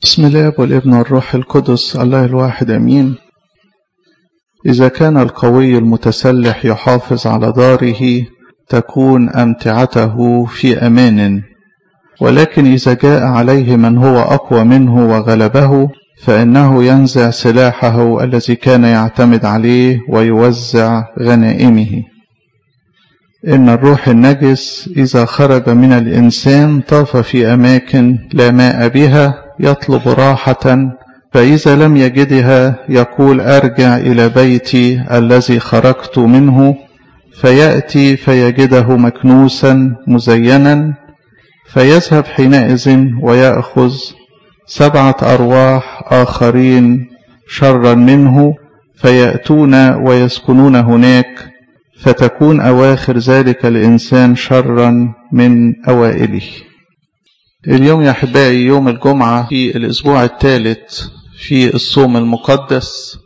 بسم الله والابن والروح القدس الله الواحد امين اذا كان القوي المتسلح يحافظ على داره تكون امتعته في امان ولكن اذا جاء عليه من هو اقوى منه وغلبه فانه ينزع سلاحه الذي كان يعتمد عليه ويوزع غنائمه ان الروح النجس اذا خرج من الانسان طاف في اماكن لا ماء بها يطلب راحة فإذا لم يجدها يقول أرجع إلى بيتي الذي خرجت منه فيأتي فيجده مكنوسا مزينا فيذهب حينئذ ويأخذ سبعة أرواح آخرين شرا منه فيأتون ويسكنون هناك فتكون أواخر ذلك الإنسان شرا من أوائله اليوم يا أحبائي يوم الجمعة في الأسبوع الثالث في الصوم المقدس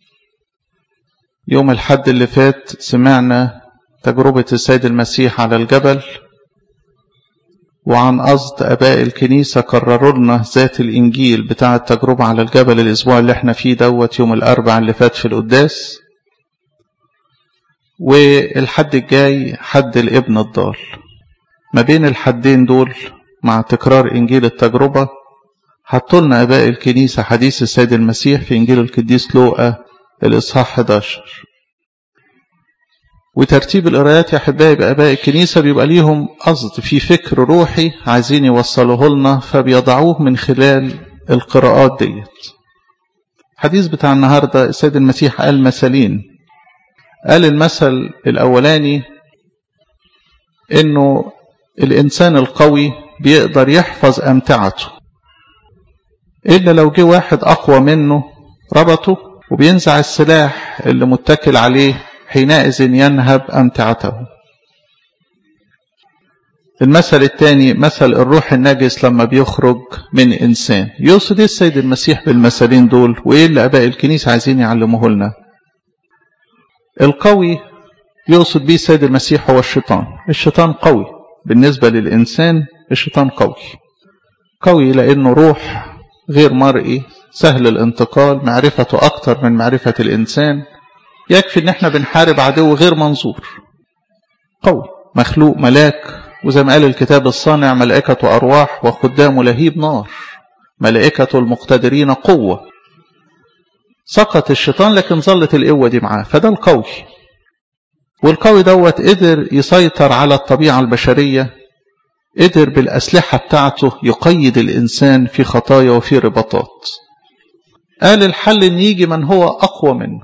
يوم الحد اللي فات سمعنا تجربة السيد المسيح على الجبل وعن قصد أباء الكنيسة كرروا لنا ذات الإنجيل بتاع التجربة على الجبل الأسبوع اللي احنا فيه دوت يوم الأربع اللي فات في القداس والحد الجاي حد الابن الضال ما بين الحدين دول مع تكرار إنجيل التجربة حطوا لنا أباء الكنيسة حديث السيد المسيح في إنجيل القديس لوقا الإصحاح 11 وترتيب القرايات يا أحبائي بآباء الكنيسة بيبقى ليهم قصد في فكر روحي عايزين يوصلوه لنا فبيضعوه من خلال القراءات ديت الحديث بتاع النهاردة السيد المسيح قال مثلين قال المثل الأولاني إنه الإنسان القوي بيقدر يحفظ أمتعته إلا لو جه واحد أقوى منه ربطه وبينزع السلاح اللي متكل عليه حينئذ ينهب أمتعته المثل الثاني مثل الروح النجس لما بيخرج من إنسان يقصد إيه السيد المسيح بالمثلين دول وإيه اللي أباء الكنيسة عايزين يعلموه لنا القوي يقصد بيه السيد المسيح هو الشيطان الشيطان قوي بالنسبة للإنسان الشيطان قوي قوي لأنه روح غير مرئي سهل الانتقال معرفته أكتر من معرفة الإنسان يكفي إن احنا بنحارب عدو غير منظور قوي مخلوق ملاك وزي ما قال الكتاب الصانع ملائكة أرواح وخدام لهيب نار ملائكة المقتدرين قوة سقط الشيطان لكن ظلت القوة دي معاه فده القوي والقوي دوت قدر يسيطر على الطبيعة البشرية قدر بالأسلحة بتاعته يقيد الإنسان في خطايا وفي رباطات قال الحل إن يجي من هو أقوى منه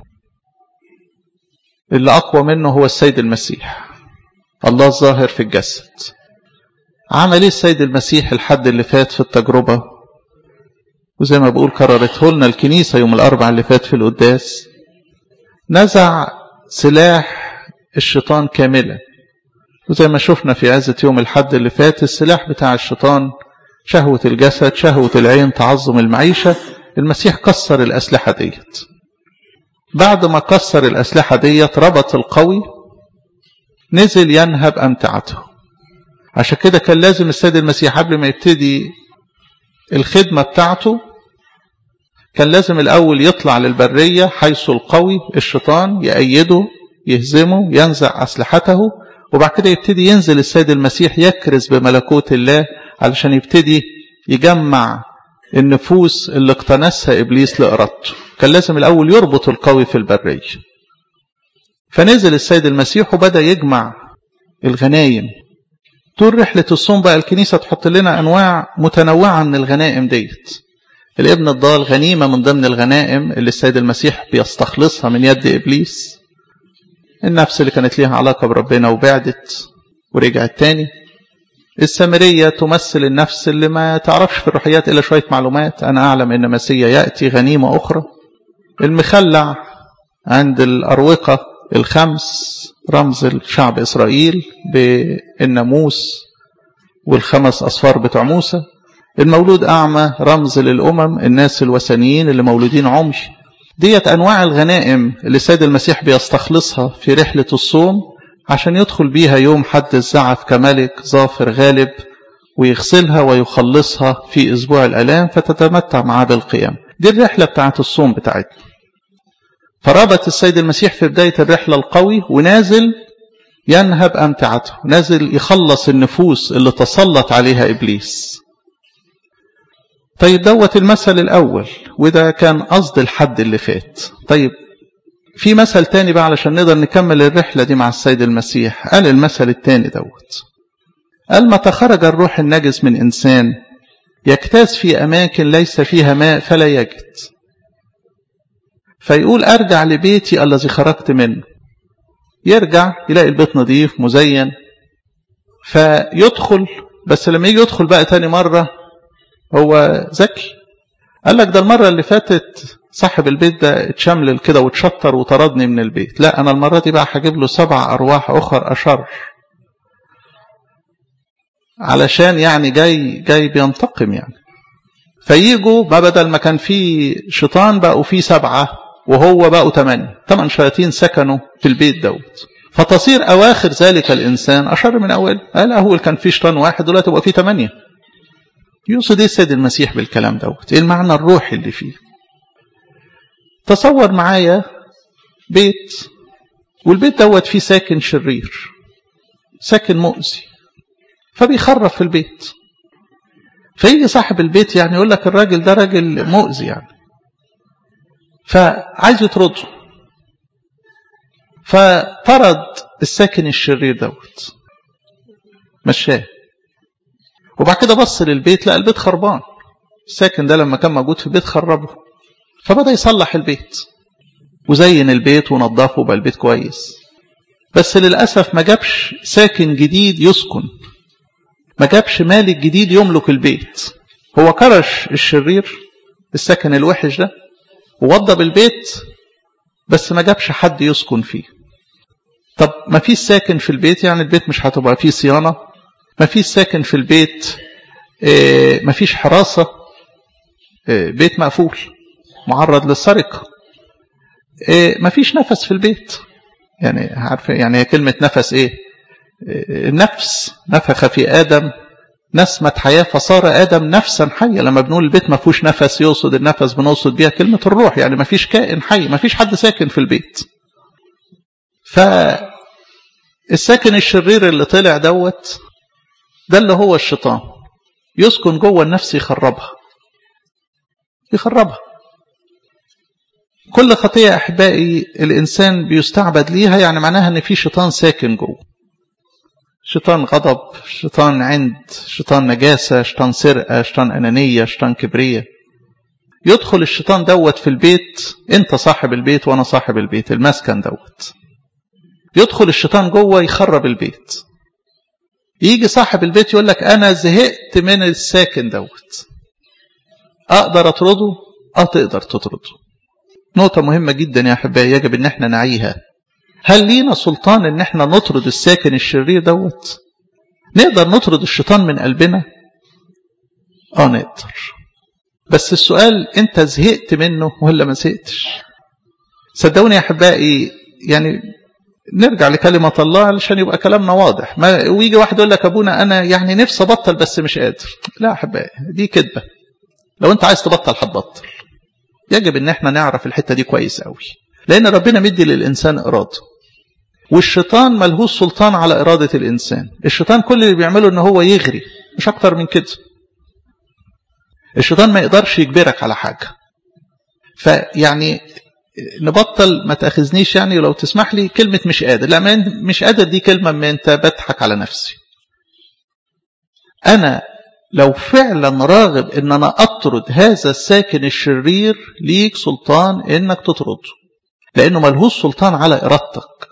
اللي أقوى منه هو السيد المسيح الله الظاهر في الجسد عمل ايه السيد المسيح الحد اللي فات في التجربة وزي ما بقول كررته لنا الكنيسة يوم الأربع اللي فات في القداس نزع سلاح الشيطان كاملا وزي ما شفنا في عزة يوم الحد اللي فات السلاح بتاع الشيطان شهوة الجسد شهوة العين تعظم المعيشة المسيح كسر الأسلحة ديت بعد ما كسر الأسلحة ديت ربط القوي نزل ينهب أمتعته عشان كده كان لازم السيد المسيح قبل ما يبتدي الخدمة بتاعته كان لازم الأول يطلع للبرية حيث القوي الشيطان يأيده يهزمه ينزع أسلحته وبعد كده يبتدي ينزل السيد المسيح يكرز بملكوت الله علشان يبتدي يجمع النفوس اللي اقتنسها إبليس لإرادته كان لازم الأول يربط القوي في البرية فنزل السيد المسيح وبدأ يجمع الغنايم طول رحلة الصوم بقى الكنيسة تحط لنا أنواع متنوعة من الغنائم ديت الابن الضال غنيمة من ضمن الغنائم اللي السيد المسيح بيستخلصها من يد إبليس النفس اللي كانت ليها علاقة بربنا وبعدت ورجعت تاني السامرية تمثل النفس اللي ما تعرفش في الروحيات إلا شوية معلومات أنا أعلم إن مسيا يأتي غنيمة أخرى المخلع عند الأروقة الخمس رمز الشعب إسرائيل بالناموس والخمس أصفار بتوع موسى المولود أعمى رمز للأمم الناس الوثنيين اللي مولودين عمي ديت أنواع الغنائم اللي السيد المسيح بيستخلصها في رحلة الصوم عشان يدخل بيها يوم حد الزعف كملك ظافر غالب ويغسلها ويخلصها في أسبوع الألام فتتمتع معاه بالقيام دي الرحلة بتاعت الصوم بتاعتنا فرابط السيد المسيح في بداية الرحلة القوي ونازل ينهب أمتعته نازل يخلص النفوس اللي تسلط عليها إبليس طيب دوت المثل الأول وده كان قصد الحد اللي فات طيب في مثل تاني بقى علشان نقدر نكمل الرحلة دي مع السيد المسيح قال المثل التاني دوت قال متى خرج الروح النجس من إنسان يجتاز في أماكن ليس فيها ماء فلا يجد فيقول أرجع لبيتي الذي خرجت منه يرجع يلاقي البيت نظيف مزين فيدخل بس لما يجي يدخل بقى تاني مرة هو ذكي قال لك ده المرة اللي فاتت صاحب البيت ده اتشملل كده واتشطر وطردني من البيت لا أنا المرة دي بقى هجيب له سبع أرواح أخر أشر علشان يعني جاي جاي بينتقم يعني فييجوا ما بدل ما كان في شيطان بقوا في سبعة وهو بقوا ثمانية ثمان شياطين سكنوا في البيت دوت فتصير أواخر ذلك الإنسان أشر من أول قال أول كان في شيطان واحد دلوقتي بقى في ثمانية يقصد ايه السيد المسيح بالكلام دوت ايه المعنى الروحي اللي فيه تصور معايا بيت والبيت دوت فيه ساكن شرير ساكن مؤذي فبيخرب في البيت فيجي صاحب البيت يعني يقول لك الراجل ده راجل مؤذي يعني فعايز يطرده فطرد الساكن الشرير دوت مشاه وبعد كده بص للبيت لقى البيت خربان الساكن ده لما كان موجود في البيت خربه فبدأ يصلح البيت وزين البيت ونظفه بقى البيت كويس بس للأسف ما جابش ساكن جديد يسكن ما جابش مالك جديد يملك البيت هو كرش الشرير السكن الوحش ده ووضب البيت بس ما جابش حد يسكن فيه طب ما فيش ساكن في البيت يعني البيت مش هتبقى فيه صيانة ما فيش ساكن في البيت ما فيش حراسة بيت مقفول معرض للسرقة ما فيش نفس في البيت يعني عارف يعني هي كلمة نفس ايه النفس نفخ في آدم نسمة حياة فصار آدم نفسا حية لما بنقول البيت ما فيهوش نفس يقصد النفس بنقصد بيها كلمة الروح يعني ما فيش كائن حي ما فيش حد ساكن في البيت فالساكن الشرير اللي طلع دوت ده اللي هو الشيطان يسكن جوه النفس يخربها يخربها كل خطية أحبائي الإنسان بيستعبد ليها يعني معناها أن في شيطان ساكن جوه شيطان غضب شيطان عند شيطان نجاسة شيطان سرقة شيطان أنانية شيطان كبرية يدخل الشيطان دوت في البيت انت صاحب البيت وانا صاحب البيت المسكن دوت يدخل الشيطان جوه يخرب البيت يجي صاحب البيت يقول لك انا زهقت من الساكن دوت اقدر اطرده اه تقدر تطرده نقطة مهمة جدا يا احبائي يجب ان احنا نعيها هل لينا سلطان ان احنا نطرد الساكن الشرير دوت نقدر نطرد الشيطان من قلبنا اه نقدر بس السؤال انت زهقت منه ولا ما زهقتش صدقوني يا احبائي يعني نرجع لكلمة الله علشان يبقى كلامنا واضح ما ويجي واحد يقول لك ابونا انا يعني نفسي ابطل بس مش قادر لا احبائي دي كذبة لو انت عايز تبطل هتبطل يجب ان احنا نعرف الحتة دي كويس قوي لان ربنا مدي للانسان اراده والشيطان ملهوش سلطان على إرادة الإنسان الشيطان كل اللي بيعمله ان هو يغري مش أكتر من كده الشيطان ما يقدرش يجبرك على حاجة فيعني نبطل ما تأخذنيش يعني لو تسمح لي كلمة مش قادر لا مش قادر دي كلمة من انت بضحك على نفسي أنا لو فعلا راغب ان انا اطرد هذا الساكن الشرير ليك سلطان انك تطرده لانه ملهوش سلطان على ارادتك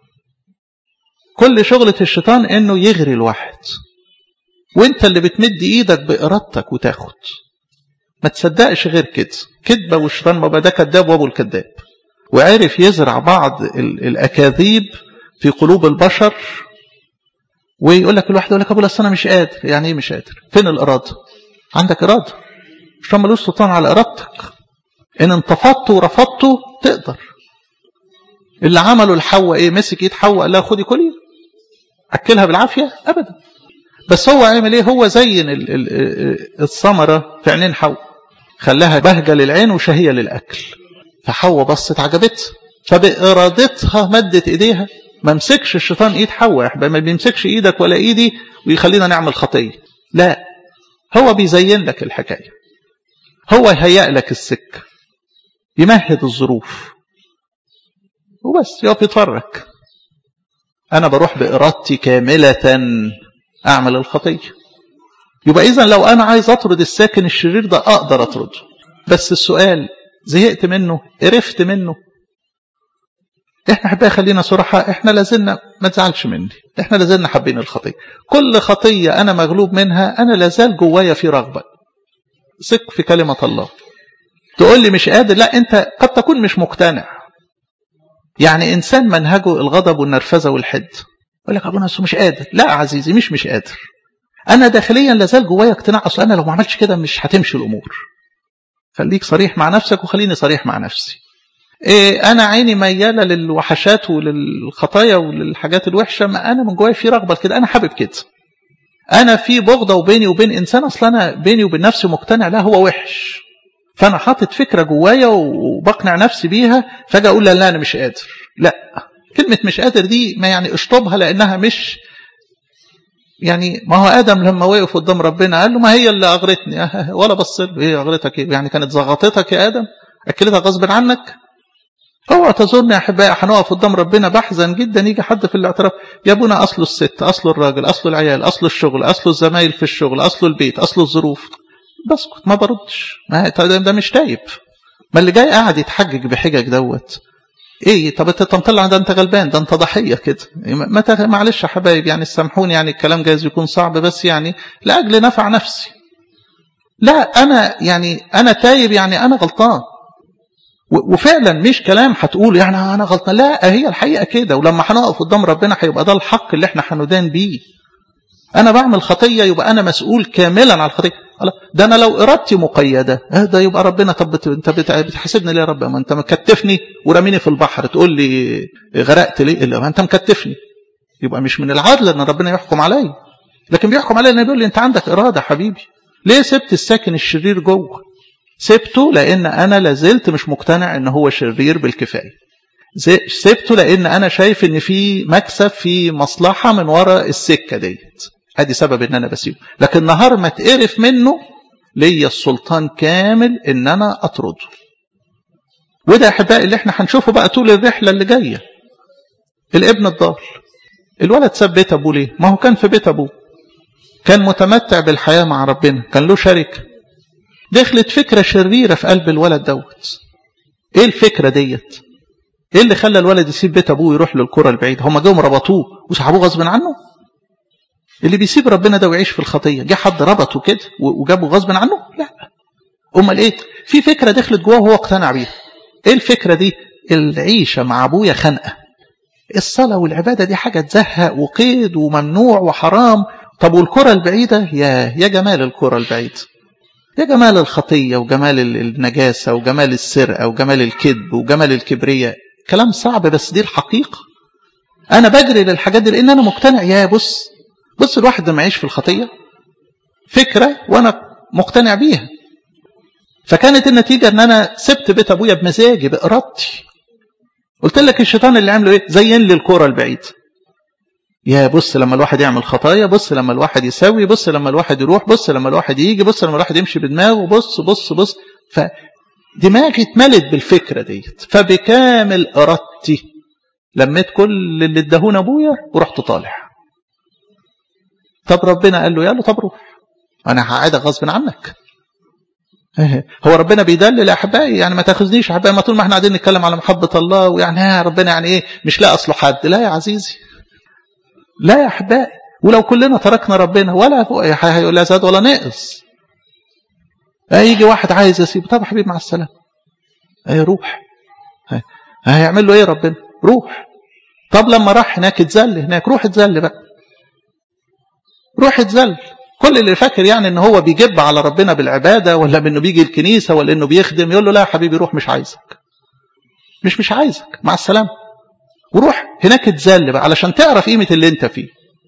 كل شغلة الشيطان انه يغري الواحد وانت اللي بتمد ايدك بارادتك وتاخد ما تصدقش غير كده كذبة والشيطان ما ده كذاب وابو الكذاب وعرف يزرع بعض الاكاذيب في قلوب البشر ويقول لك الواحد يقول لك ابو انا مش قادر يعني ايه مش قادر فين الاراده عندك اراده الشيطان ملوش سلطان على ارادتك ان انتفضت ورفضته تقدر اللي عمله الحواء ايه مسك ايد حواء قال لها خدي كلي اكلها بالعافيه ابدا بس هو عمل ايه هو زين الثمرة في عينين حواء خلاها بهجة للعين وشهية للأكل فحواء بصت عجبتها فبإرادتها مدت إيديها ما مسكش الشيطان إيد حواء ما بيمسكش إيدك ولا إيدي ويخلينا نعمل خطية لا هو بيزين لك الحكاية هو يهيأ لك السكة يمهد الظروف وبس يقف يتفرج أنا بروح بإرادتي كاملة أعمل الخطية يبقى إذا لو أنا عايز أطرد الساكن الشرير ده أقدر أطرده بس السؤال زهقت منه قرفت منه احنا حبايا خلينا صراحة احنا لازلنا ما تزعلش مني احنا لازلنا حابين الخطية كل خطية انا مغلوب منها انا لازال جوايا في رغبة ثق في كلمة الله تقول لي مش قادر لا انت قد تكون مش مقتنع يعني انسان منهجه الغضب والنرفزة والحد يقول لك ابونا مش قادر لا عزيزي مش مش قادر انا داخليا لازال جوايا اقتناع اصل انا لو ما عملتش كده مش هتمشي الامور خليك صريح مع نفسك وخليني صريح مع نفسي إيه أنا عيني ميالة للوحشات وللخطايا وللحاجات الوحشة ما أنا من جوايا في رغبة كده أنا حابب كده أنا في بغضة وبيني وبين إنسان أصلا أنا بيني وبين نفسي مقتنع لا هو وحش فأنا حاطط فكرة جوايا وبقنع نفسي بيها فجأة أقول لا, لا أنا مش قادر لا كلمة مش قادر دي ما يعني اشطبها لأنها مش يعني ما هو آدم لما وقف قدام ربنا قال له ما هي اللي أغرتني ولا بص له إيه أغرتك إيه يعني كانت زغطتك يا آدم أكلتها غصب عنك اوعى تظن يا احبائي هنقف قدام ربنا بحزن جدا يجي حد في الاعتراف يا ابونا اصله الست اصله الراجل اصله العيال اصله الشغل اصله الزمايل في الشغل اصله البيت اصله الظروف بسكت ما بردش ما ده مش تايب ما اللي جاي قاعد يتحجج بحجج دوت ايه طب انت مطلع ده انت غلبان ده انت ضحيه كده متى معلش يا حبايب يعني سامحوني يعني الكلام جايز يكون صعب بس يعني لاجل نفع نفسي لا انا يعني انا تايب يعني انا غلطان وفعلا مش كلام هتقول يعني انا غلطان لا هي الحقيقه كده ولما هنقف قدام ربنا هيبقى ده الحق اللي احنا هندان بيه انا بعمل خطيه يبقى انا مسؤول كاملا على الخطيه ده انا لو ارادتي مقيده ده يبقى ربنا طب انت بتحاسبني ليه يا رب ما انت مكتفني ورميني في البحر تقول لي غرقت ليه ما انت مكتفني يبقى مش من العدل ان ربنا يحكم عليا لكن بيحكم عليا انه بيقول لي انت عندك اراده حبيبي ليه سبت الساكن الشرير جوه سبته لأن أنا لازلت مش مقتنع أن هو شرير بالكفاية سبته لأن أنا شايف أن في مكسب في مصلحة من وراء السكة ديت ادي سبب ان انا بسيبه لكن نهار ما تقرف منه ليا السلطان كامل ان انا اطرده وده يا احبائي اللي احنا هنشوفه بقى طول الرحله اللي جايه الابن الضال الولد ساب بيت ابوه ليه ما هو كان في بيت ابوه كان متمتع بالحياه مع ربنا كان له شركه دخلت فكرة شريرة في قلب الولد دوت ايه الفكرة ديت ايه اللي خلى الولد يسيب بيت ابوه ويروح للكرة البعيدة هم جم ربطوه وسحبوه غصب عنه اللي بيسيب ربنا ده ويعيش في الخطية جه حد ربطه كده وجابه غصب عنه لا امال ايه في فكرة دخلت جواه وهو اقتنع بيها ايه الفكرة دي العيشة مع ابويا خنقة الصلاة والعبادة دي حاجة تزهق وقيد وممنوع وحرام طب والكرة البعيدة يا يا جمال الكرة البعيدة يا جمال الخطية وجمال النجاسة وجمال السرقة وجمال الكذب وجمال الكبرياء كلام صعب بس دي الحقيقة أنا بجري للحاجات دي لأن أنا مقتنع يا بص بص الواحد لما يعيش في الخطية فكرة وأنا مقتنع بيها فكانت النتيجة أن أنا سبت بيت أبويا بمزاجي بإرادتي قلت لك الشيطان اللي عمله إيه زين لي الكرة البعيد يا بص لما الواحد يعمل خطايا بص لما الواحد يسوي بص لما الواحد يروح بص لما الواحد يجي بص لما الواحد يمشي بدماغه بص بص بص فدماغي اتملت بالفكرة ديت فبكامل إرادتي لميت كل اللي اداهون أبويا ورحت طالع طب ربنا قال له يلا طب روح أنا هقعدك غصب عنك هو ربنا بيدلل يا احبائي يعني ما تاخذنيش يا احبائي ما طول ما احنا قاعدين نتكلم على محبه الله ويعني ها ربنا يعني ايه مش لا اصله حد لا يا عزيزي لا يا احبائي ولو كلنا تركنا ربنا ولا هيقول لا زاد ولا نقص يجي واحد عايز يسيب طب حبيبي مع السلامه اي روح هيعمل له ايه ربنا روح طب لما راح هناك اتذل هناك روح اتذل بقى روح اتذل كل اللي فاكر يعني ان هو بيجب على ربنا بالعباده ولا بانه بيجي الكنيسه ولا انه بيخدم يقول له لا يا حبيبي روح مش عايزك مش مش عايزك مع السلامه وروح هناك اتذل بقى علشان تعرف قيمه اللي انت فيه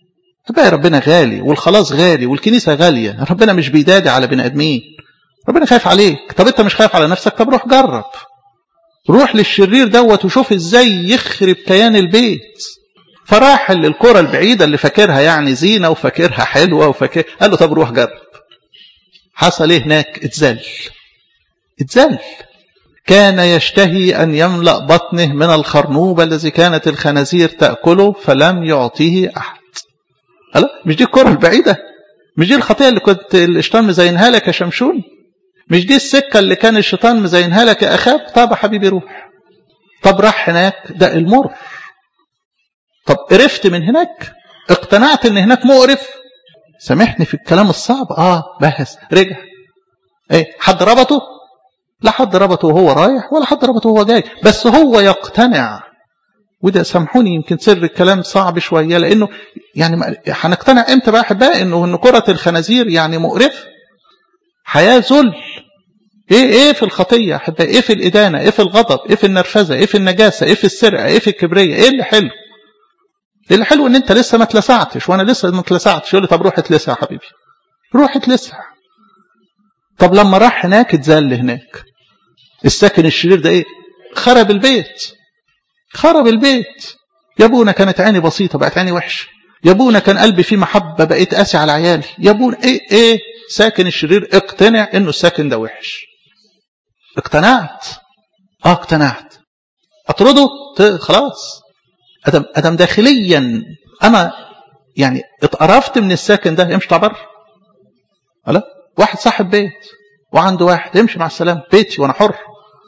بقى ربنا غالي والخلاص غالي والكنيسة غالية ربنا مش بيدادي على بني آدمين ربنا خايف عليك طب انت مش خايف على نفسك طب روح جرب روح للشرير دوت وشوف ازاي يخرب كيان البيت فراح للكرة البعيدة اللي فاكرها يعني زينة وفاكرها حلوة وفاكر قال له طب روح جرب حصل ايه هناك اتزل اتزل كان يشتهي أن يملأ بطنه من الخرنوب الذي كانت الخنازير تأكله فلم يعطيه أحد هلا مش دي الكرة البعيدة مش دي الخطيئة اللي كنت الشيطان مزينها لك يا شمشون مش دي السكة اللي كان الشيطان مزينها لك يا أخاب طب يا حبيبي روح طب راح هناك ده المر طب قرفت من هناك اقتنعت ان هناك مقرف سامحني في الكلام الصعب اه بس رجع ايه حد ربطه لا حد ربطه وهو رايح ولا حد ربطه وهو جاي بس هو يقتنع وده سامحوني يمكن سر الكلام صعب شوية لأنه يعني هنقتنع امتى بقى أحباء إنه إن كرة الخنازير يعني مقرف حياة ذل إيه إيه في الخطية أحباء إيه في الإدانة إيه في الغضب إيه في النرفزة إيه في النجاسة إيه في السرقة إيه في الكبرية إيه اللي حلو اللي حلو إن أنت لسه ما اتلسعتش وأنا لسه ما اتلسعتش يقول لي طب روح اتلسع يا حبيبي روح اتلسع طب لما راح هناك اتذل هناك الساكن الشرير ده ايه خرب البيت خرب البيت يا ابونا كانت عيني بسيطة بقت عيني وحش يا ابونا كان قلبي فيه محبة بقيت قاسي على عيالي يا ابونا ايه ايه ساكن الشرير اقتنع انه الساكن ده وحش اقتنعت اه اقتنعت اطرده خلاص ادم ادم داخليا انا يعني اتقرفت من الساكن ده امشي بره لا واحد صاحب بيت وعنده واحد امشي مع السلامه بيتي وانا حر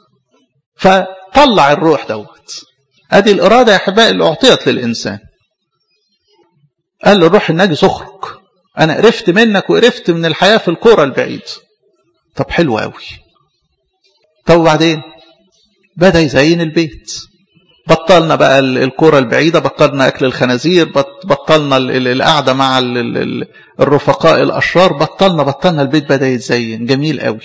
فطلع الروح دوت ادي الاراده يا احبائي اللي اعطيت للانسان قال له الروح النجس اخرج انا قرفت منك وقرفت من الحياه في الكوره البعيد طب حلو قوي طب وبعدين بدا يزين البيت بطلنا بقى الكرة البعيدة بطلنا أكل الخنازير بطلنا القعدة مع الرفقاء الأشرار بطلنا بطلنا البيت بدأ يتزين جميل قوي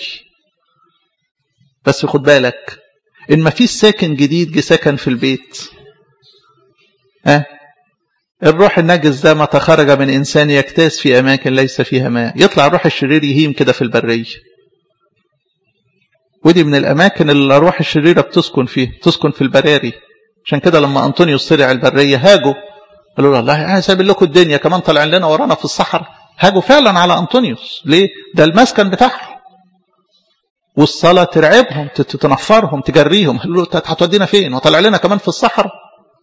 بس خد بالك إن ما فيش ساكن جديد جه سكن في البيت أه؟ الروح النجس ده متى خرج من إنسان يكتاس في أماكن ليس فيها ماء يطلع الروح الشرير يهيم كده في البرية ودي من الأماكن اللي الأرواح الشريرة بتسكن فيه تسكن في البراري عشان كده لما أنطونيوس طلع البرية هاجوا قالوا له الله انا سايب لكم الدنيا كمان طالعين لنا ورانا في الصحراء هاجوا فعلا على أنطونيوس ليه ده المسكن بتاعهم والصلاة ترعبهم تنفرهم تجريهم قالوا له هتودينا فين وطلع لنا كمان في الصحراء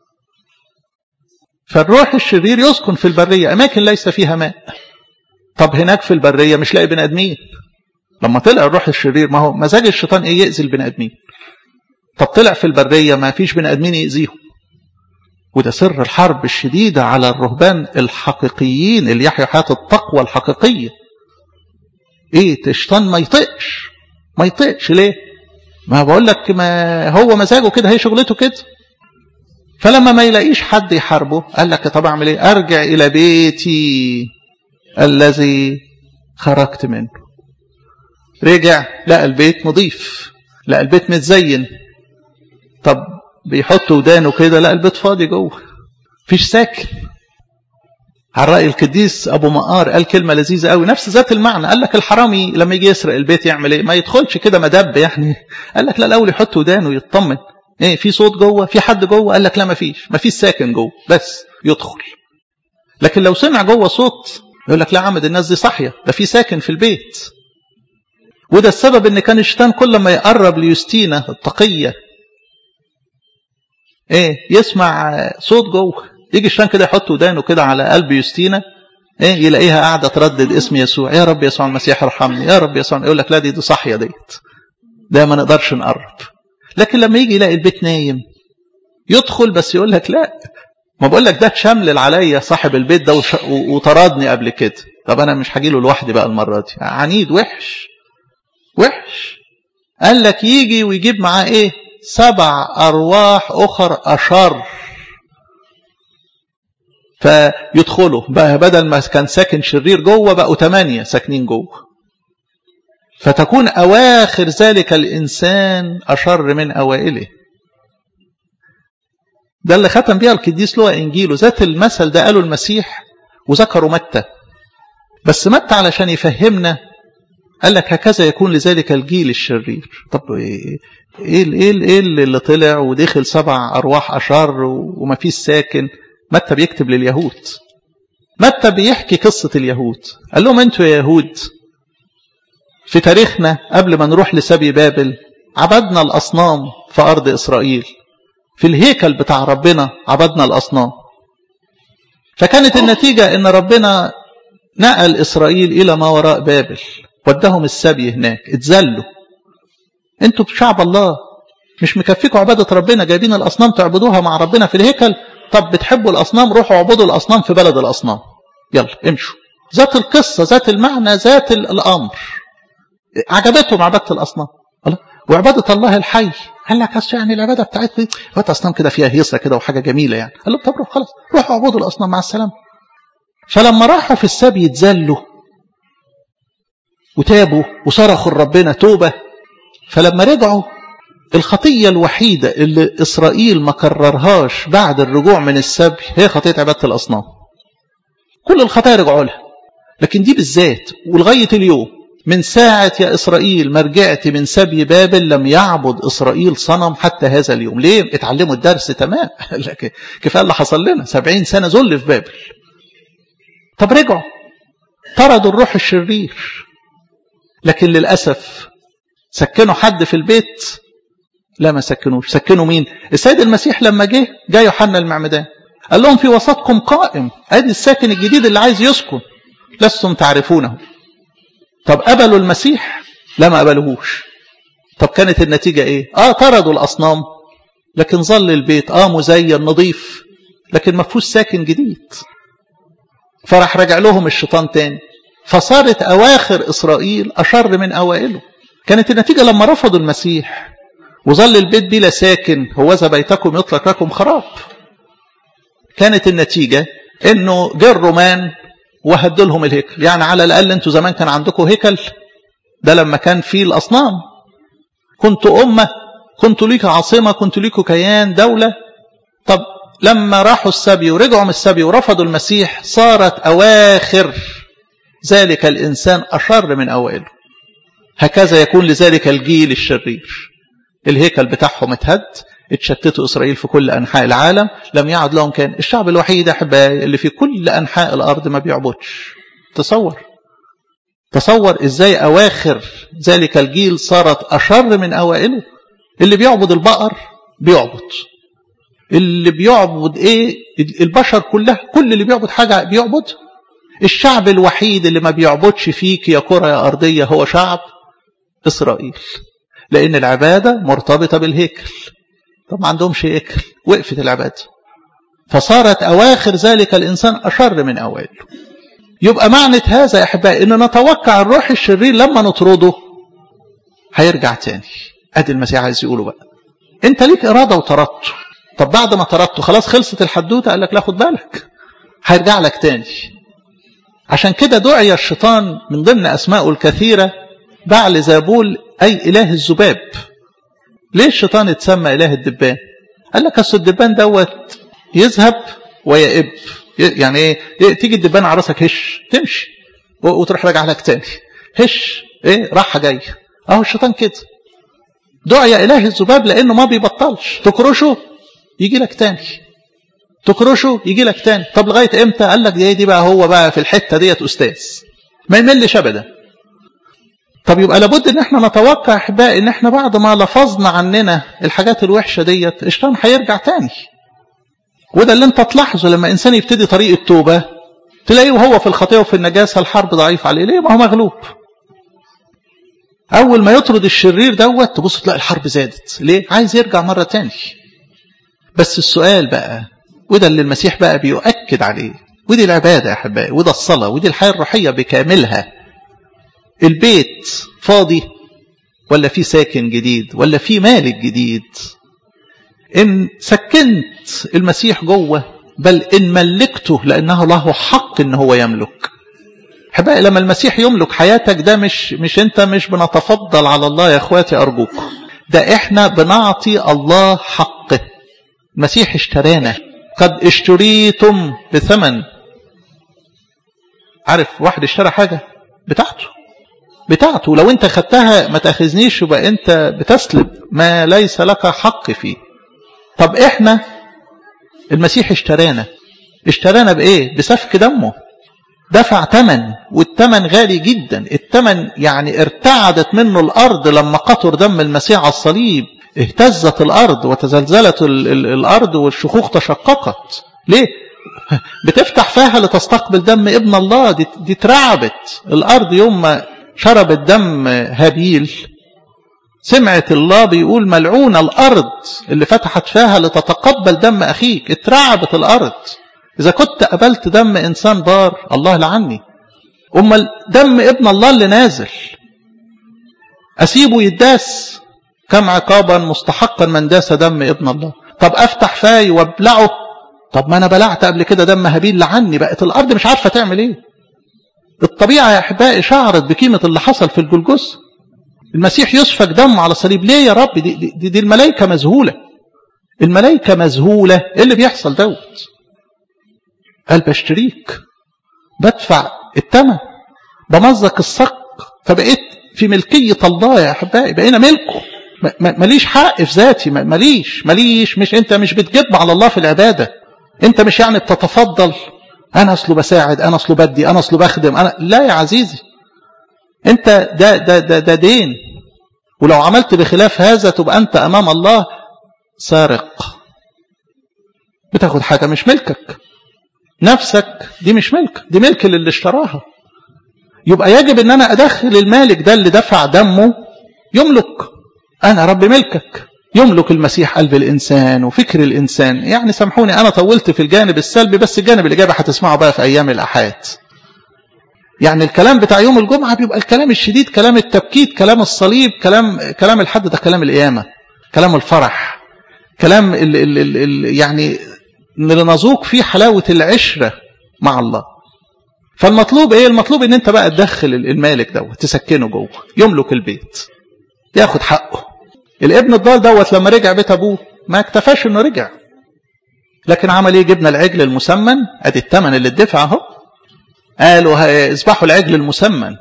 فالروح الشرير يسكن في البرية أماكن ليس فيها ماء طب هناك في البرية مش لاقي بني آدمين لما طلع الروح الشرير ما هو مزاج الشيطان ايه يأذي البني آدمين طب طلع في البرية ما فيش بني آدمين يأذيهم وده سر الحرب الشديدة على الرهبان الحقيقيين اللي يحيوا حياة التقوى الحقيقية ايه الشيطان ما يطقش ما يطقش ليه ما بقول لك ما هو مزاجه كده هي شغلته كده فلما ما يلاقيش حد يحاربه قال لك طب اعمل ايه ارجع الى بيتي الذي خرجت منه رجع لقى البيت نظيف لقى البيت متزين طب بيحط ودانه كده لقى البيت فاضي جوه فيش ساكن على رأي القديس أبو مقار قال كلمة لذيذة قوي نفس ذات المعنى قال لك الحرامي لما يجي يسرق البيت يعمل ايه ما يدخلش كده مدب يعني قال لك لا الأول يحط ودانه يطمن ايه في صوت جوه في حد جوه قال لك لا ما فيش ما فيش ساكن جوه بس يدخل لكن لو سمع جوه صوت يقول لك لا عمد الناس دي صاحيه ده في ساكن في البيت وده السبب ان كان الشيطان كل ما يقرب ليوستينا التقيه ايه يسمع صوت جوه يجي الشيطان كده يحط ودانه كده على قلب يوستينا ايه يلاقيها قاعده تردد اسم يسوع يا رب يسوع المسيح ارحمني يا رب يسوع يقول لك لا دي دي صاحيه ديت ده ما نقدرش نقرب لكن لما يجي يلاقي البيت نايم يدخل بس يقول لك لا ما بقول لك ده شمل عليا صاحب البيت ده وش... وطردني قبل كده طب انا مش هجي له لوحدي بقى المره دي عنيد وحش وحش قال لك يجي ويجيب معاه ايه سبع ارواح اخر اشر فيدخلوا بقى بدل ما كان ساكن شرير جوه بقوا ثمانية ساكنين جوه فتكون أواخر ذلك الإنسان أشر من أوائله ده اللي ختم بيها القديس لوقا إنجيله ذات المثل ده قاله المسيح وذكروا متى بس متى علشان يفهمنا قال لك هكذا يكون لذلك الجيل الشرير طب ايه ايه ايه, إيه اللي طلع ودخل سبع ارواح اشر وما فيش ساكن متى بيكتب لليهود متى بيحكي قصة اليهود قال لهم انتوا يا يهود في تاريخنا قبل ما نروح لسبي بابل عبدنا الأصنام في أرض إسرائيل في الهيكل بتاع ربنا عبدنا الأصنام فكانت النتيجة ان ربنا نقل إسرائيل إلى ما وراء بابل ودهم السبي هناك اتذلوا انتوا شعب الله مش مكفيكوا عبادة ربنا جايبين الأصنام تعبدوها مع ربنا في الهيكل طب بتحبوا الأصنام روحوا اعبدوا الأصنام في بلد الأصنام يلا امشوا ذات القصة ذات المعنى ذات الأمر عجبتهم عبادة الأصنام وعبادة الله الحي قال لك أصل يعني العبادة بتاعتي عبادة أصنام كده فيها هيصة كده وحاجة جميلة يعني قال له طب روح خلاص روحوا اعبدوا الأصنام مع السلامة فلما راحوا في السبي يتذلوا وتابوا وصرخوا لربنا توبة فلما رجعوا الخطية الوحيدة اللي إسرائيل ما كررهاش بعد الرجوع من السبي هي خطية عبادة الأصنام كل الخطايا رجعوا لها لكن دي بالذات ولغاية اليوم من ساعة يا إسرائيل ما رجعت من سبي بابل لم يعبد إسرائيل صنم حتى هذا اليوم ليه؟ اتعلموا الدرس تمام كفاية اللي حصل لنا سبعين سنة ذل في بابل طب رجعوا طردوا الروح الشرير لكن للأسف سكنوا حد في البيت لا ما سكنوش سكنوا مين السيد المسيح لما جه جاء يوحنا المعمدان قال لهم في وسطكم قائم ادي الساكن الجديد اللي عايز يسكن لستم تعرفونه طب قبلوا المسيح لا ما قبلوهوش طب كانت النتيجة ايه اه طردوا الاصنام لكن ظل البيت اه مزين نظيف لكن ما فيهوش ساكن جديد فراح رجع لهم الشيطان تاني فصارت اواخر اسرائيل اشر من اوائله كانت النتيجة لما رفضوا المسيح وظل البيت بلا ساكن هوذا بيتكم يطلق لكم خراب كانت النتيجة انه جه الرومان وهدوا لهم الهيكل يعني على الاقل انتوا زمان كان عندكم هيكل ده لما كان فيه الاصنام كنتوا امه كنتوا ليك عاصمه كنتوا ليكوا كيان دوله طب لما راحوا السبي ورجعوا من السبي ورفضوا المسيح صارت اواخر ذلك الانسان اشر من اوائله هكذا يكون لذلك الجيل الشرير الهيكل بتاعهم اتهد اتشتتوا إسرائيل في كل أنحاء العالم لم يعد لهم كان الشعب الوحيد أحبائي اللي في كل أنحاء الأرض ما بيعبدش تصور تصور إزاي أواخر ذلك الجيل صارت أشر من أوائله اللي بيعبد البقر بيعبد اللي بيعبد إيه البشر كلها كل اللي بيعبد حاجة بيعبد الشعب الوحيد اللي ما بيعبدش فيك يا كرة يا أرضية هو شعب إسرائيل لأن العبادة مرتبطة بالهيكل طب ما عندهمش هيكل وقفت العبادة فصارت أواخر ذلك الإنسان أشر من أوائله يبقى معنى هذا يا أحبائي إن نتوقع الروح الشرير لما نطرده هيرجع تاني أدي المسيح عايز يقوله بقى أنت ليك إرادة وطردته طب بعد ما طردته خلاص خلصت الحدوتة قال لك لا خد بالك هيرجع لك تاني عشان كده دعي الشيطان من ضمن أسمائه الكثيرة بعل زابول أي إله الذباب ليه الشيطان اتسمى إله الدبان قال لك أصل الدبان دوت يذهب ويئب يعني ايه تيجي الدبان على راسك هش تمشي وتروح راجع لك تاني هش ايه راحه جايه اهو الشيطان كده دعي اله الذباب لانه ما بيبطلش تكرشه يجي لك تاني تكرشه يجي لك تاني طب لغايه امتى قال لك دي, دي بقى هو بقى في الحته ديت استاذ ما يملش ابدا طب يبقى لابد ان احنا نتوقع احبائي ان احنا بعد ما لفظنا عننا الحاجات الوحشه ديت الشيطان هيرجع تاني وده اللي انت تلاحظه لما انسان يبتدي طريق التوبه تلاقيه وهو في الخطيه وفي النجاسه الحرب ضعيف عليه ليه ما هو مغلوب اول ما يطرد الشرير دوت تبص تلاقي الحرب زادت ليه عايز يرجع مره تاني بس السؤال بقى وده اللي المسيح بقى بيؤكد عليه ودي العباده يا احبائي وده الصلاه ودي الحياه الروحيه بكاملها البيت فاضي ولا في ساكن جديد ولا في مالك جديد إن سكنت المسيح جوه بل إن ملكته لأنه له حق إن هو يملك حبائي لما المسيح يملك حياتك ده مش مش أنت مش بنتفضل على الله يا إخواتي أرجوك ده إحنا بنعطي الله حقه المسيح اشترانا قد اشتريتم بثمن عارف واحد اشترى حاجة بتاعته بتاعته لو انت خدتها ما تاخذنيش يبقى انت بتسلب ما ليس لك حق فيه طب احنا المسيح اشترانا اشترانا بايه بسفك دمه دفع ثمن والثمن غالي جدا الثمن يعني ارتعدت منه الارض لما قطر دم المسيح على الصليب اهتزت الارض وتزلزلت الارض والشخوخ تشققت ليه بتفتح فيها لتستقبل دم ابن الله دي, دي اترعبت الارض يوم ما شربت دم هابيل سمعت الله بيقول ملعون الارض اللي فتحت فيها لتتقبل دم اخيك اترعبت الارض اذا كنت قبلت دم انسان بار الله لعني امال دم ابن الله اللي نازل اسيبه يداس كم عقابا مستحقا من داس دم ابن الله طب افتح فاي وابلعه طب ما انا بلعت قبل كده دم هابيل لعني بقت الارض مش عارفه تعمل ايه الطبيعه يا احبائي شعرت بقيمه اللي حصل في الجلجث المسيح يسفك دم على الصليب ليه يا رب دي, دي, دي الملائكه مذهوله الملائكه مذهوله ايه اللي بيحصل دوت قال بشتريك بدفع الثمن بمزق الصك فبقيت في ملكية الله يا أحبائي بقينا ملكه ماليش حق في ذاتي ماليش ماليش مش انت مش بتجب على الله في العبادة انت مش يعني بتتفضل انا اصله بساعد انا اصله بدي انا اصله بخدم انا لا يا عزيزي انت ده ده ده, ده دين ولو عملت بخلاف هذا تبقى انت امام الله سارق بتاخد حاجة مش ملكك نفسك دي مش ملك دي ملك للي اشتراها يبقى يجب ان انا ادخل المالك ده اللي دفع دمه يملك انا رب ملكك يملك المسيح قلب الانسان وفكر الانسان يعني سامحوني انا طولت في الجانب السلبي بس الجانب الايجابي هتسمعه بقى في ايام الاحاد يعني الكلام بتاع يوم الجمعه بيبقى الكلام الشديد كلام التبكيت كلام الصليب كلام كلام الحد ده كلام القيامه كلام الفرح كلام ال ال ال ال يعني نذوق فيه حلاوة العشرة مع الله فالمطلوب ايه المطلوب ان انت بقى تدخل المالك دوت تسكنه جوه يملك البيت ياخد حقه الابن الضال دوت لما رجع بيت ابوه ما اكتفاش انه رجع لكن عمل ايه جبنا العجل المسمن ادي الثمن اللي اتدفع اهو قالوا اذبحوا العجل المسمن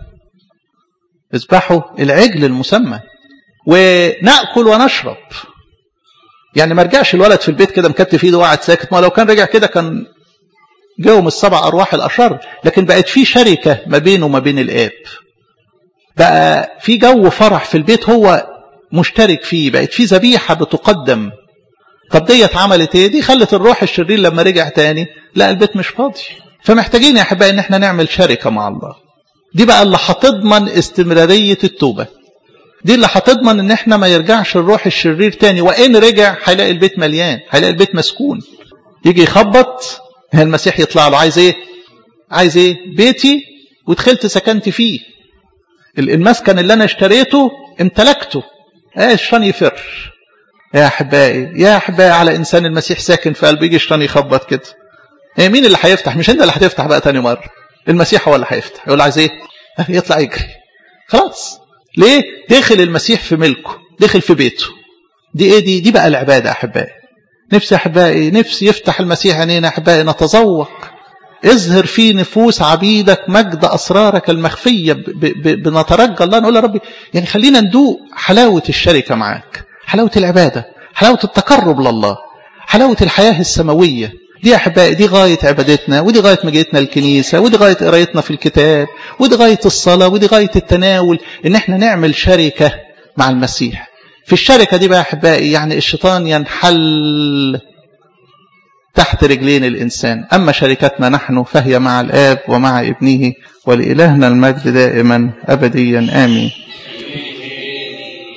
اذبحوا العجل المسمن وناكل ونشرب يعني ما رجعش الولد في البيت كده مكتف ايده وقعد ساكت ما لو كان رجع كده كان جاهم السبع ارواح الاشر لكن بقت في شركه ما بينه وما بين الاب بقى في جو فرح في البيت هو مشترك فيه بقت في ذبيحه بتقدم طب ديت عملت ايه دي خلت الروح الشرير لما رجع تاني لا البيت مش فاضي فمحتاجين يا احبائي ان احنا نعمل شركه مع الله دي بقى اللي هتضمن استمراريه التوبه دي اللي هتضمن ان احنا ما يرجعش الروح الشرير تاني وان رجع هيلاقي البيت مليان هيلاقي البيت مسكون يجي يخبط المسيح يطلع له عايز ايه عايز ايه بيتي ودخلت سكنت فيه المسكن اللي انا اشتريته امتلكته ايه الشيطان يفر يا احبائي يا احبائي على انسان المسيح ساكن في قلبه يجي الشيطان يخبط كده ايه مين اللي هيفتح مش انت اللي هتفتح بقى تاني مره المسيح هو اللي هيفتح يقول عايز ايه يطلع يجري خلاص ليه دخل المسيح في ملكه دخل في بيته دي ايه دي دي بقى العباده احبائي نفسي احبائي نفسي يفتح المسيح عينينا احبائي نتذوق اظهر في نفوس عبيدك مجد اسرارك المخفيه ب ب بنترجى الله نقول يا ربي يعني خلينا ندوق حلاوه الشركه معاك حلاوه العباده حلاوه التقرب لله حلاوه الحياه السماويه دي احبائي دي غايه عبادتنا ودي غايه مجيتنا الكنيسه ودي غايه قرايتنا في الكتاب ودي غايه الصلاه ودي غايه التناول ان احنا نعمل شركه مع المسيح في الشركه دي بقى احبائي يعني الشيطان ينحل تحت رجلين الانسان اما شركتنا نحن فهي مع الاب ومع ابنه ولالهنا المجد دائما ابديا امين